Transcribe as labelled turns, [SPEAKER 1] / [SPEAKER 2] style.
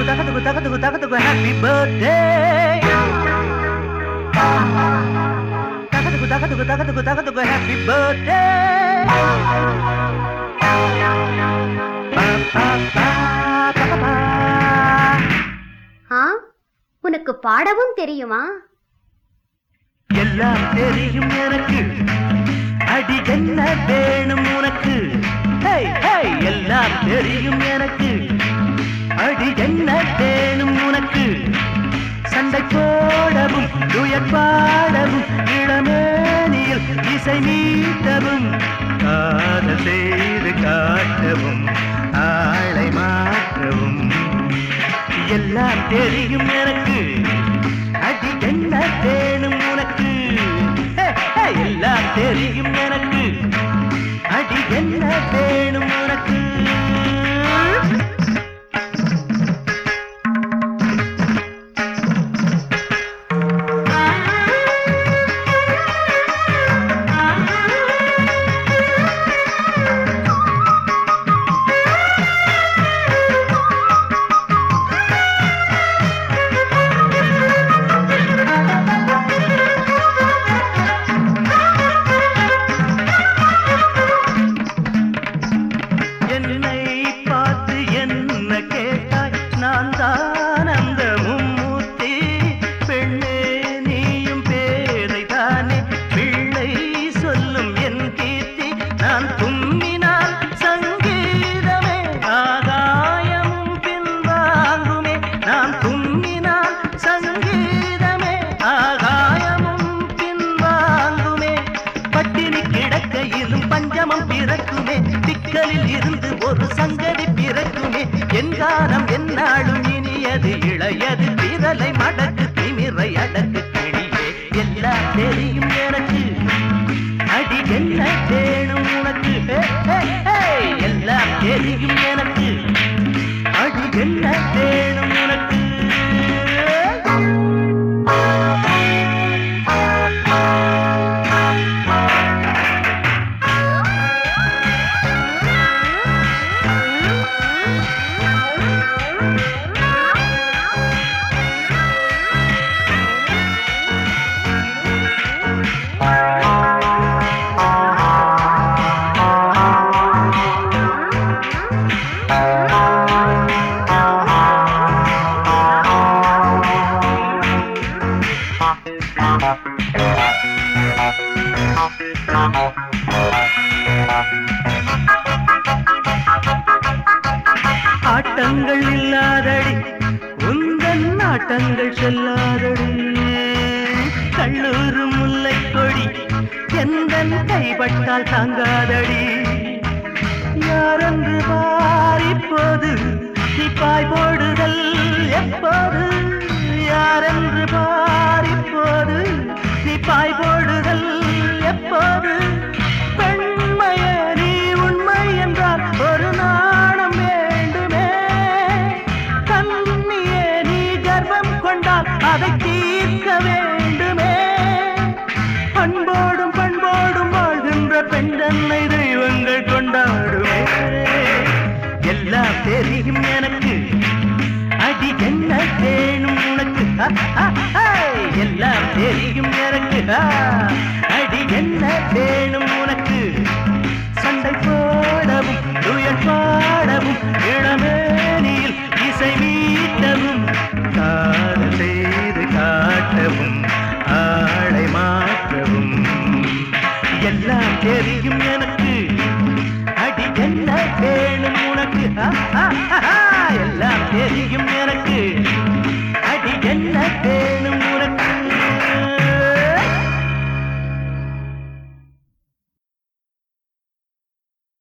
[SPEAKER 1] தகதுகு தகதுகு தகதுகு happy birthday தகதுகு தகதுகு தகதுகு தகதுகு ஹாப்பி பர்த்டே
[SPEAKER 2] ஆ உனக்கு பாடவும் தெரியுமா
[SPEAKER 1] எல்லாம் தெரியும் எனக்கு அடி என்ன வேணும் உனக்கு ஹேய், ஹேய், எல்லாம் தெரியும் எனக்கு அடி என்ன வேணும் உனக்கு சண்டை போடவும் துயர் பாடவும் இளமேனியில் இசை மீட்டவும் காதல் செய்து காட்டவும் ஆளை மாற்றவும் எல்லாம் தெரியும் எனக்கு அடி என்ன வேணும் உனக்கு ஹே, ஹே, எல்லாம் தெரியும் எனக்கு அடி என்ன வேணும் உனக்கு என்னை பார்த்து என்ன கேட்டாய் நான் தான் அந்த மும்மூர்த்தி பெண்ணே நீயும் பேரை தானே பிள்ளை சொல்லும் என் கீர்த்தி நான் தும்மினால் சங்கீதமே ஆகாயமும் பின்வாங்குமே நான் தும்மினால் சங்கீதமே ஆகாயமும் பின்வாங்குமே பட்டினி கிடக்கையிலும் பஞ்சமம் பிறக்குமே திக்கலில் இருந்து ஒரு சங்கதி பிறக்குமே என் காலம் என்னாலும் இனியது இளையது விரலை மடக்கு திமிரை அடக்கு கிளியே எல்லாம் தெரியும் எனக்கு அடி என்ன வேணும் உனக்கு ஹே, ஹே, ஹே, எல்லாம் தெரியும் எனக்கு அடி என்ன வேணும் உனக்கு ஆட்டங்கள் இல்லாதடி உந்தன் ஆட்டங்கள் செல்லாதடி கல்லூரு முல்லை கொடி எந்தன் கைப்பட்டால் தாங்காதடி யாரென்று பாரிப்போது சிப்பாய் போடுதல் எப்போது யாரென்று பாரிப்போது சிப்பாய் போடுதல் எப்போது பெண்மைய நீ உண்மை என்றால் ஒரு நாணம் வேண்டுமே கண்ணியே நீ கர்வம் கொண்டால் அதை தீர்க்க வேண்டுமே பண்போடும் பண்போடும் வாழ்கின்ற பெண் தன்னை தெய்வங்கள் கொண்டாடுமே எல்லாம் தெரியும் எனக்கு அடி என்ன வேணும் உனக்கு அ, அ, அ, எல்லாம் தெரியும் எனக்கு ஆ, அடி என்ன வேணும் உனக்கு சண்டை போடவும் துயர் பாடவும் இளமேனியில் இசை மீட்டவும் காதல் செய்து காட்டவும் ஆளை மாற்றவும் எல்லாம் தெரியும் எனக்கு அடி என்ன வேணும் உனக்கு ஆ, ஆ, ஆ, எல்லாம் தெரியும் எனக்கு அடி என்ன வேணும் உனக்கு